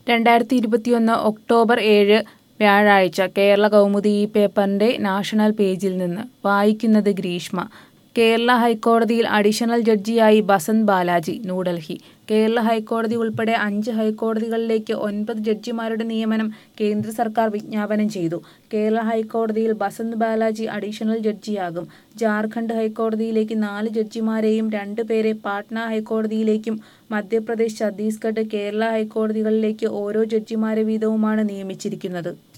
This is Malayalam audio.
രണ്ടായിരത്തി ഇരുപത്തിയൊന്ന് ഒക്ടോബർ ഏഴ് വ്യാഴാഴ്ച കേരള കൗമുദി ഈ പേപ്പറിന്റെ നാഷണൽ പേജിൽ നിന്ന് വായിക്കുന്നത് ഗ്രീഷ്മ കേരള ഹൈക്കോടതിയിൽ അഡീഷണൽ ജഡ്ജിയായി ബസന്ത് ബാലാജി ന്യൂഡൽഹി കേരള ഹൈക്കോടതി ഉൾപ്പെടെ അഞ്ച് ഹൈക്കോടതികളിലേക്ക് ഒൻപത് ജഡ്ജിമാരുടെ നിയമനം കേന്ദ്ര സർക്കാർ വിജ്ഞാപനം ചെയ്തു കേരള ഹൈക്കോടതിയിൽ ബസന്ത് ബാലാജി അഡീഷണൽ ജഡ്ജിയാകും ജാർഖണ്ഡ് ഹൈക്കോടതിയിലേക്ക് നാല് ജഡ്ജിമാരെയും രണ്ട് പേരെ പാട്ന ഹൈക്കോടതിയിലേക്കും മധ്യപ്രദേശ് ഛത്തീസ്ഗഡ് കേരള ഹൈക്കോടതികളിലേക്ക് ഓരോ ജഡ്ജിമാരെ വീതവുമാണ് നിയമിച്ചിരിക്കുന്നത്